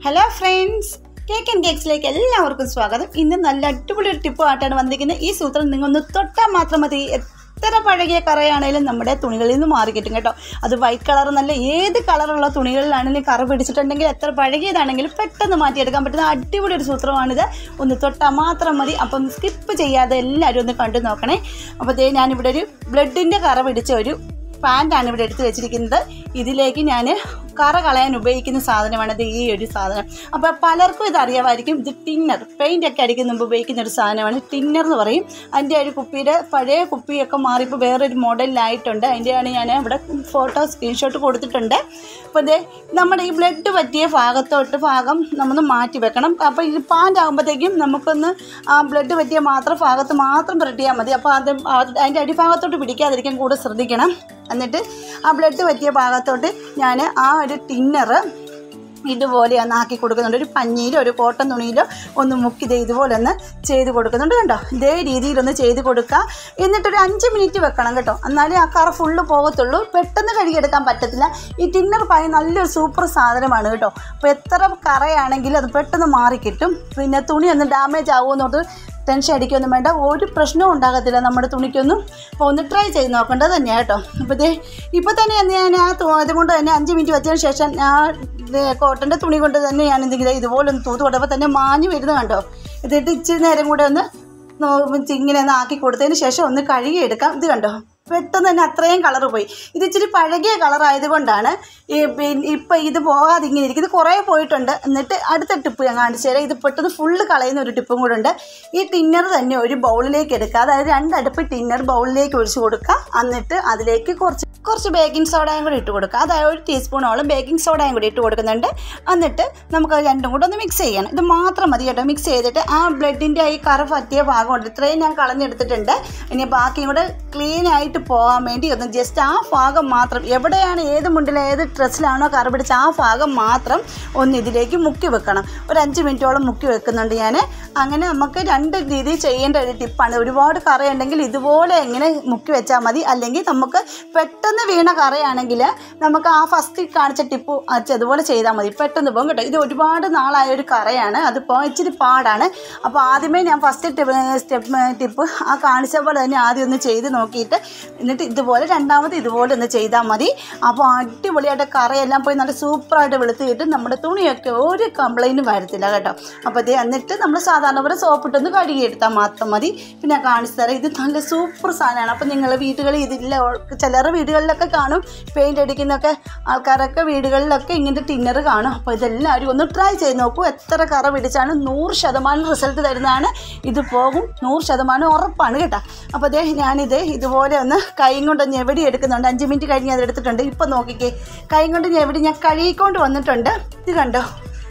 hello friends cake and കേക്സിലേക്ക് എല്ലാവർക്കും സ്വാഗതം ഇന്ന് നല്ല അടിപൊളി ഒരു ടിപ്പ് ആയിട്ടാണ് വന്നിരിക്കുന്നത് ഈ സൂത്രം നിങ്ങളൊന്ന് തൊട്ടാൽ മാത്രം മതി എത്ര പഴകിയ കറയാണേലും നമ്മുടെ തുണികളിൽ നിന്ന് മാറി കിട്ടും കേട്ടോ അത് വൈറ്റ് കളർ നല്ല ഏത് കളറുള്ള തുണികളിലാണെങ്കിലും കറ പിടിച്ചിട്ടുണ്ടെങ്കിൽ എത്ര പഴകിയതാണെങ്കിലും പെട്ടെന്ന് മാറ്റിയെടുക്കാൻ പറ്റുന്ന അടിപൊളി ഒരു സൂത്രമാണിത് ഒന്ന് തൊട്ടാൽ മാത്രം മതി അപ്പം സ്കിപ്പ് ചെയ്യാതെ എല്ലാവരും ഒന്ന് കണ്ടു നോക്കണേ അപ്പോൾ ദേ ഞാനിവിടെ ഒരു ബ്ലഡിൻ്റെ കറ പിടിച്ച ഒരു പാൻ്റാണ് ഇവിടെ എടുത്ത് വെച്ചിരിക്കുന്നത് ഇതിലേക്ക് ഞാൻ കറ കളയാൻ ഉപയോഗിക്കുന്ന സാധനമാണ് ഇത് ഈ ഒരു സാധനം അപ്പോൾ പലർക്കും ഇത് അറിയാമായിരിക്കും ഇത് ടിന്നർ പെയിൻ്റ് ഒക്കെ അടിക്കുന്ന മുമ്പ് ഉപയോഗിക്കുന്ന ഒരു സാധനമാണ് ടിന്നർ എന്ന് പറയും അതിൻ്റെ ഒരു കുപ്പിയുടെ പഴയ കുപ്പിയൊക്കെ മാറിപ്പോൾ വേറൊരു മോഡലിലായിട്ടുണ്ട് അതിൻ്റെയാണ് ഞാൻ ഇവിടെ ഫോട്ടോ സ്ക്രീൻഷോട്ട് കൊടുത്തിട്ടുണ്ട് അപ്പോൾ ഇത് നമ്മുടെ ഈ ബ്ലഡ് പറ്റിയ ഭാഗത്തോട്ട് ഭാഗം നമ്മൾ മാറ്റി വെക്കണം അപ്പോൾ ഇത് പാൻ്റ് ആകുമ്പോഴത്തേക്കും നമുക്കൊന്ന് ആ ബ്ലഡ് പറ്റിയ മാത്രം ഭാഗത്ത് മാത്രം പുരട്ടിയാൽ മതി അപ്പോൾ അത് അതിൻ്റെ അടിഭാഗത്തോട്ട് പിടിക്കാതിരിക്കാൻ കൂടെ ശ്രദ്ധിക്കണം എന്നിട്ട് ആ ബ്ലഡ് പറ്റിയ ഭാഗത്തോട്ട് ഞാൻ ആ ഒരു ടിന്നറ് ഇതുപോലെ ഒന്ന് ആക്കി കൊടുക്കുന്നുണ്ട് ഒരു പഞ്ഞിയിലോ ഒരു കോട്ടൺ തുണിയിലോ ഒന്ന് മുക്കി ഇത് ഇതുപോലെ ഒന്ന് ചെയ്ത് കൊടുക്കുന്നുണ്ട് കണ്ടോ ഇതേ രീതിയിലൊന്ന് ചെയ്ത് കൊടുക്കുക എന്നിട്ടൊരു അഞ്ച് മിനിറ്റ് വെക്കണം കേട്ടോ എന്നാലേ ആ കറ ഫുള്ള് പോകത്തുള്ളൂ പെട്ടെന്ന് കഴുകിയെടുക്കാൻ പറ്റത്തില്ല ഈ ടിന്നർ പായ നല്ലൊരു സൂപ്പർ സാധനമാണ് കേട്ടോ അപ്പോൾ എത്ര കറയാണെങ്കിലും അത് പെട്ടെന്ന് മാറി കിട്ടും പിന്നെ തുണി ഒന്ന് ഡാമേജ് ആകുമെന്നോട്ട് ടെൻഷൻ അടിക്കൊന്നും വേണ്ട ഒരു പ്രശ്നവും ഉണ്ടാകത്തില്ല നമ്മുടെ തുണിക്കൊന്നും അപ്പോൾ ഒന്ന് ട്രൈ ചെയ്ത് നോക്കേണ്ടത് തന്നെയാണ് കേട്ടോ അപ്പോൾ ഇതേ ഇപ്പോൾ തന്നെ ഞാൻ ആ തു- അതുകൊണ്ട് തന്നെ അഞ്ച് മിനിറ്റ് വെച്ചതിന് ശേഷം ആ കോട്ടൻ്റെ തുണി കൊണ്ട് തന്നെ ഞാൻ എന്തെങ്കിലും ഇതുപോലെ ഒന്ന് തൂത്ത് കൊടുത്തപ്പോൾ തന്നെ മാഞ്ഞു വരുന്നത് കണ്ടോ ഇതിട്ട് ഇച്ചിരി നേരം കൂടെ ഒന്ന് നോ- ഇങ്ങനെ ഒന്ന് ആക്കി കൊടുത്തതിന് ശേഷം ഒന്ന് കഴുകിയെടുക്കാം ഇത് കണ്ടോ പെട്ടെന്ന് തന്നെ അത്രയും കളർ പോയി ഇത് ഇച്ചിരി പഴകിയ കളർ ആയതുകൊണ്ടാണ് ഈ പിന്നെ ഇപ്പം ഇത് പോകാതെ ഇങ്ങനെ ഇരിക്കും ഇത് കുറേ പോയിട്ടുണ്ട് എന്നിട്ട് അടുത്ത ടിപ്പ് ഞാൻ കാണിച്ചു തരാം ഇത് പെട്ടെന്ന് ഫുള്ള് കളയുന്ന ഒരു ടിപ്പും കൂടെ ഉണ്ട് ഈ ടിന്നർ തന്നെ ഒരു ബൗളിലേക്ക് എടുക്കുക അതായത് രണ്ടടുപ്പ് ടിന്നർ ബൗളിലേക്ക് ഒഴിച്ച് കൊടുക്കുക എന്നിട്ട് അതിലേക്ക് കുറച്ച് കുറച്ച് ബേക്കിംഗ് സോഡയും കൂടി ഇട്ട് കൊടുക്കുക അതായത് ഒരു ടീസ്പൂണോളം ബേക്കിംഗ് സോഡയും കൂടി ഇട്ട് കൊടുക്കുന്നുണ്ട് എന്നിട്ട് നമുക്ക് അത് രണ്ടും കൂടെ ഒന്ന് മിക്സ് ചെയ്യണം ഇത് മാത്രം മതി കേട്ടോ മിക്സ് ചെയ്തിട്ട് ആ ബ്ലഡിൻ്റെ ഈ കറ പറ്റിയ ഭാഗമുണ്ട് ഇത്രയും ഞാൻ കളഞ്ഞെടുത്തിട്ടുണ്ട് ഇനി ബാക്കിയും കൂടെ ക്ലീൻ ആയിട്ട് പോകാൻ വേണ്ടി ഒന്ന് ജസ്റ്റ് ആ ഭാഗം മാത്രം എവിടെയാണ് ഏത് മുണ്ടിൽ ഏത് ഡ്രസ്സിലാണോ കറ പിടിച്ച ആ ഭാഗം മാത്രം ഒന്ന് ഇതിലേക്ക് മുക്കി വെക്കണം ഒരു അഞ്ച് മിനിറ്റോളം മുക്കി വെക്കുന്നുണ്ട് ഞാൻ അങ്ങനെ നമുക്ക് രണ്ട് രീതിയിൽ ചെയ്യേണ്ട ഒരു ടിപ്പാണ് ഒരുപാട് കറയുണ്ടെങ്കിൽ ഇതുപോലെ ഇങ്ങനെ മുക്കി വെച്ചാൽ മതി അല്ലെങ്കിൽ നമുക്ക് പെട്ടെന്ന് വീണ കറയാണെങ്കിൽ നമുക്ക് ആ ഫസ്റ്റ് കാണിച്ച ടിപ്പ് അതുപോലെ ചെയ്താൽ മതി പെട്ടെന്ന് പോകും കേട്ടോ ഇത് ഒരുപാട് നാളായ ഒരു കറയാണ് അതിപ്പോൾ ഇച്ചിരി പാടാണ് അപ്പോൾ ആദ്യമേ ഞാൻ ഫസ്റ്റ് ടിപ്പ് സ്റ്റെപ്പ് ടിപ്പ് ആ കാണിച്ച പോലെ തന്നെ ആദ്യം ഒന്ന് ചെയ്ത് നോക്കിയിട്ട് എന്നിട്ട് ഇതുപോലെ രണ്ടാമത് ഇതുപോലെ ഒന്ന് ചെയ്താൽ മതി അപ്പോൾ അടിപൊളിയായിട്ട് കറയെല്ലാം പോയി നല്ല സൂപ്പറായിട്ട് വെളുത്തിയിട്ട് നമ്മുടെ തുണിയൊക്കെ ഒരു കംപ്ലൈൻറ്റും വരത്തില്ല കേട്ടോ അപ്പോൾ ഇത് എന്നിട്ട് നമ്മൾ സാധാരണ പോലെ സോപ്പിട്ടൊന്ന് കഴുകിയെടുത്താൽ മാത്രം മതി പിന്നെ ഞാൻ കാണിച്ചു തരാം ഇത് നല്ല സൂപ്പർ സാധനമാണ് അപ്പോൾ നിങ്ങൾ വീടുകളിൽ ഇതില്ല ചിലരുടെ വീടുകളിലൊക്കെ കാണും പെയിൻ്റ് അടിക്കുന്നൊക്കെ ആൾക്കാരൊക്കെ വീടുകളിലൊക്കെ ഇങ്ങനത്തെ ടിന്നർ കാണും അപ്പോൾ ഇതെല്ലാവരും ഒന്ന് ട്രൈ ചെയ്ത് നോക്കൂ എത്ര കറ പിടിച്ചാലും നൂറ് ശതമാനം റിസൾട്ട് തരുന്നതാണ് ഇത് പോകും നൂറ് ശതമാനം ഉറപ്പാണ് കേട്ടോ അപ്പോൾ അതേ ഞാനിത് ഇതുപോലെ ഒന്ന് കൈ കൊണ്ട് ഞെവടി എടുക്കുന്നുണ്ട് അഞ്ച് മിനിറ്റ് കഴിഞ്ഞ് അത് എടുത്തിട്ടുണ്ട് ഇപ്പം നോക്കിക്കേ കൈ കൊണ്ട് ഞെവടി ഞാൻ കഴുകിക്കൊണ്ട് വന്നിട്ടുണ്ട് ഇത് കണ്ടോ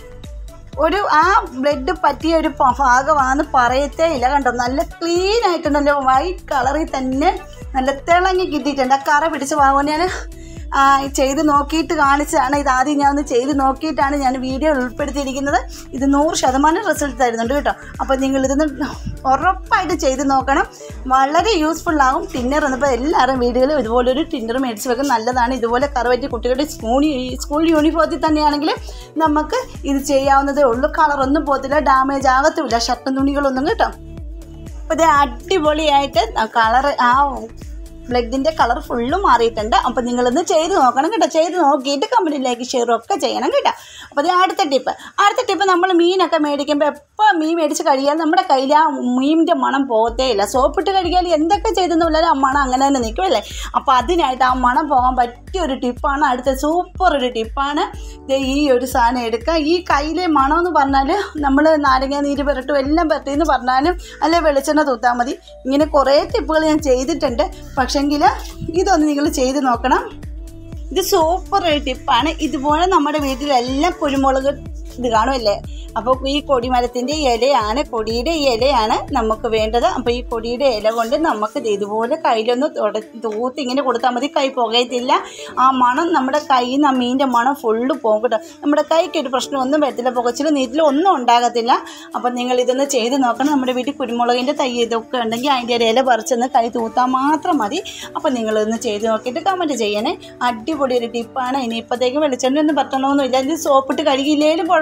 ഒരു ആ ബ്ലഡ് പറ്റിയ ഒരു പ- ഭാഗമാണെന്ന് പറയത്തേ ഇല്ല കണ്ടോ നല്ല ക്ലീൻ ആയിട്ട് നല്ല വൈറ്റ് കളറിൽ തന്നെ നല്ല തിളങ്ങി കിട്ടിയിട്ടുണ്ട് ആ കറ പിടിച്ച ഭാഗം ഞാൻ ആ, ചെയ്ത് നോക്കിയിട്ട് കാണിച്ചതാണ് ഇത് ആദ്യം ഞാൻ ഒന്ന് ചെയ്ത് നോക്കിയിട്ടാണ് ഞാൻ വീഡിയോ ഉൾപ്പെടുത്തിയിരിക്കുന്നത് ഇത് നൂറ് ശതമാനം റിസൾട്ട് തരുന്നുണ്ട് കേട്ടോ അപ്പോൾ നിങ്ങൾ ഇതൊന്ന് ഉറപ്പായിട്ട് ചെയ്ത് നോക്കണം വളരെ യൂസ്ഫുൾ ആകും ടിന്നർ എന്നപ്പോൾ എല്ലാവരും വീടുകളിലും ഇതുപോലൊരു ടിന്നർ മേടിച്ച് വെക്കും നല്ലതാണ് ഇതുപോലെ കറവറ്റി കുട്ടികളുടെ സ്കൂൾ സ്കൂൾ യൂണിഫോമിൽ തന്നെയാണെങ്കിൽ നമുക്ക് ഇത് ചെയ്യാവുന്നതേ ഉള്ളൂ കളറൊന്നും പോകത്തില്ല ഡാമേജ് ആകത്തുമില്ല ഷർട്ടും തുണികളൊന്നും കേട്ടോ അപ്പോൾ ഇത് അടിപൊളിയായിട്ട് കളർ ആ ബ്ലഡിൻ്റെ കളർ ഫുള്ള് മാറിയിട്ടുണ്ട് അപ്പോൾ നിങ്ങളിന്ന് ചെയ്ത് നോക്കണം കേട്ടോ ചെയ്ത് നോക്കിയിട്ട് കമ്പനിയിലേക്ക് ഷെയറും ഒക്കെ ചെയ്യണം കേട്ടോ അപ്പോൾ ഇത് അടുത്ത ടിപ്പ് അടുത്ത ടിപ്പ് നമ്മൾ മീനൊക്കെ മേടിക്കുമ്പോൾ എപ്പോൾ മീൻ മേടിച്ച് കഴിയാൽ നമ്മുടെ കയ്യിൽ ആ മീനിൻ്റെ മണം പോകത്തേ ഇല്ല സോപ്പിട്ട് കഴിയാൽ എന്തൊക്കെ ചെയ്തെന്നുള്ളത് ആ മണം അങ്ങനെ തന്നെ നിൽക്കുമല്ലേ അപ്പോൾ അതിനായിട്ട് ആ മണം പോകാൻ പറ്റിയ ഒരു ടിപ്പാണ് അടുത്ത സൂപ്പർ ഒരു ടിപ്പാണ് ദേ ഈ ഒരു സാധനം എടുക്കുക ഈ കയ്യിലെ മണം എന്ന് പറഞ്ഞാൽ നമ്മൾ നാരങ്ങ നീര് പുരട്ടും എല്ലാം പറ്റി എന്ന് പറഞ്ഞാലും അല്ലെ വെളിച്ചെണ്ണ തൂത്താൽ മതി ഇങ്ങനെ കുറേ ടിപ്പുകൾ ഞാൻ ചെയ്തിട്ടുണ്ട് പക്ഷെങ്കിൽ ഇതൊന്ന് നിങ്ങൾ ചെയ്ത് നോക്കണം ഇത് സൂപ്പർ ഒരു ടിപ്പാണ് ഇതുപോലെ നമ്മുടെ വീട്ടിലെല്ലാം കുരുമുളക് ഇത് കാണുമല്ലേ അപ്പോൾ ഈ കൊടിമരത്തിൻ്റെ ഇലയാണ് കൊടിയുടെ ഇലയാണ് നമുക്ക് വേണ്ടത് അപ്പോൾ ഈ കൊടിയുടെ ഇല കൊണ്ട് നമുക്ക് ഇത് ഇതുപോലെ കയ്യിലൊന്ന് തുട- തൂത്ത് ഇങ്ങനെ കൊടുത്താൽ മതി കൈ പുകയത്തില്ല ആ മണം നമ്മുടെ കയ്യിൽ നിന്ന് ആ മീനിൻ്റെ മണം ഫുള്ള് പോകും കേട്ടോ നമ്മുടെ കൈക്ക് ഒരു പ്രശ്നമൊന്നും വരത്തില്ല പുകച്ചിലും നീറ്റിലും ഒന്നും ഉണ്ടാകത്തില്ല അപ്പം നിങ്ങൾ ഇതൊന്ന് ചെയ്ത് നോക്കണം നമ്മുടെ വീട്ടിൽ കുരുമുളകിൻ്റെ തൈ ഇതൊക്കെ ഉണ്ടെങ്കിൽ അതിൻ്റെ ഒരു ഇല പറിച്ചൊന്ന് കൈ തൂത്താൽ മാത്രം മതി അപ്പം നിങ്ങളൊന്ന് ചെയ്ത് നോക്കിയിട്ട് കമൻറ്റ് ചെയ്യണേ അടിപൊളി ഒരു ടിപ്പാണ് ഇനിയിപ്പോഴത്തേക്ക് വെളിച്ചെണ്ണ ഒന്നും പറ്റണമെന്നില്ല ഇത് സോപ്പിട്ട് കഴുകിയില്ലേലും കുഴപ്പമില്ല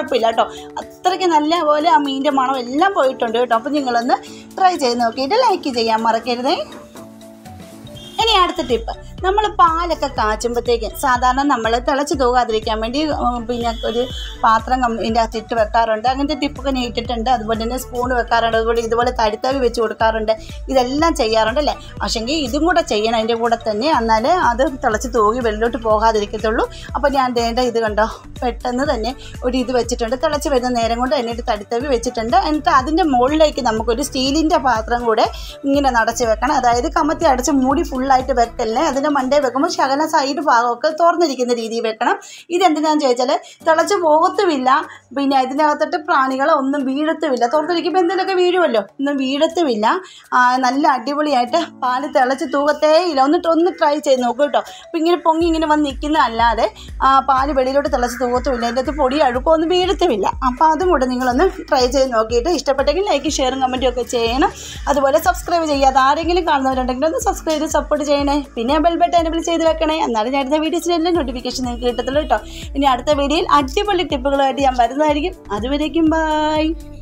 കുഴപ്പമില്ല കേട്ടോ അത്രയ്ക്ക് നല്ല പോലെ ആ മീനിൻ്റെ മണം എല്ലാം പോയിട്ടുണ്ട് കേട്ടോ അപ്പോൾ നിങ്ങളൊന്ന് ട്രൈ ചെയ്ത് നോക്കിയിട്ട് ലൈക്ക് ചെയ്യാൻ മറക്കരുതേ ഇനി അടുത്ത ടിപ്പ് നമ്മൾ പാലൊക്കെ കാച്ചുമ്പോഴത്തേക്ക് സാധാരണ നമ്മൾ തിളച്ച് തൂകാതിരിക്കാൻ വേണ്ടി ഉം, പിന്നെ ഒരു പാത്രം കം- ഇതിൻ്റെ അകത്ത് ഇട്ട് വെക്കാറുണ്ട് അങ്ങനത്തെ ടിപ്പൊക്കെ ഞാൻ ഇട്ടിട്ടുണ്ട് അതുപോലെ തന്നെ സ്പൂൺ വെക്കാറുണ്ട് അതുപോലെ ഇതുപോലെ തടിത്തവി വെച്ച് കൊടുക്കാറുണ്ട് ഇതെല്ലാം ചെയ്യാറുണ്ട് അല്ലേ പക്ഷേങ്കിൽ ഇതും കൂടെ ചെയ്യണം അതിൻ്റെ കൂടെ തന്നെ എന്നാലേ അത് തിളച്ച് തൂകി വെള്ളിലോട്ട് പോകാതിരിക്കത്തുള്ളൂ അപ്പോൾ ഞാൻ വേണ്ട ഇത് കണ്ടോ പെട്ടെന്ന് തന്നെ ഒരു ഇത് വെച്ചിട്ടുണ്ട് തിളച്ച് വരുന്ന നേരം കൊണ്ട് എന്നിട്ട് തടിത്തവി വെച്ചിട്ടുണ്ട് എന്നിട്ട് അതിൻ്റെ മുകളിലേക്ക് നമുക്കൊരു സ്റ്റീലിൻ്റെ പാത്രം കൂടെ ഇങ്ങനെ നടച്ച് വെക്കണം അതായത് കമത്തി അടച്ച് മൂടി ഫുള്ളായിട്ട് വെക്കല്ലേ അതിൻ്റെ മണ്ടേ വെക്കുമ്പോൾ ശകല സൈഡ് ഭാഗമൊക്കെ തുറന്നിരിക്കുന്ന രീതിയിൽ വെക്കണം ഇതെന്തിനാന്ന് ചോദിച്ചാൽ തിളച്ച് പോകത്തുമില്ല പിന്നെ ഇതിനകത്തോട്ട് പ്രാണികളോ ഒന്നും വീഴത്തുമില്ല തുറന്നിരിക്കുമ്പോൾ എന്തെങ്കിലുമൊക്കെ വീഴുമല്ലോ ഒന്നും വീഴത്തുമില്ല ആ, നല്ല അടിപൊളിയായിട്ട് പാല് തിളച്ച് തൂകത്തേ ഇല്ല ഒന്നിട്ട് ഒന്ന് ട്രൈ ചെയ്ത് നോക്കൂ കേട്ടോ അപ്പോൾ ഇങ്ങനെ പൊങ്ങി ഇങ്ങനെ വന്ന് നിൽക്കുന്ന അല്ലാതെ ആ, പാല് വെളിയിലോട്ട് തിളച്ച് തൂകത്തുമില്ല അതിൻ്റെ അകത്ത് പൊടി അഴുക്കോ ഒന്നും വീഴത്തുമില്ല അപ്പോൾ അതും കൂടെ നിങ്ങളൊന്ന് ട്രൈ ചെയ്ത് നോക്കിയിട്ട് ഇഷ്ടപ്പെട്ടെങ്കിൽ ലൈക്ക് ഷെയറും കമൻറ്റും ഒക്കെ ചെയ്യണം അതുപോലെ സബ്സ്ക്രൈബ് ചെയ്യാതെ ആരെങ്കിലും കാണുന്നവരുണ്ടെങ്കിൽ ഒന്ന് സബ്സ്ക്രൈബ് ചെയ്ത് സപ്പോർട്ട് ചെയ്യണേ പിന്നെ ബെൽ ബട്ടൺ എനബിൾ ചെയ്ത് വെക്കണേ എന്നാലും ഞാൻ ഇടുന്ന വീഡിയോസിനെല്ലാം നോട്ടിഫിക്കേഷൻ നിങ്ങൾക്ക് കിട്ടത്തുള്ളൂ കേട്ടോ ഇനി അടുത്ത വീഡിയോയിൽ അടിപൊളി ടിപ്പുകളുമായിട്ട് ഞാൻ വരുന്നതായിരിക്കും അതുവരേക്കും ബൈ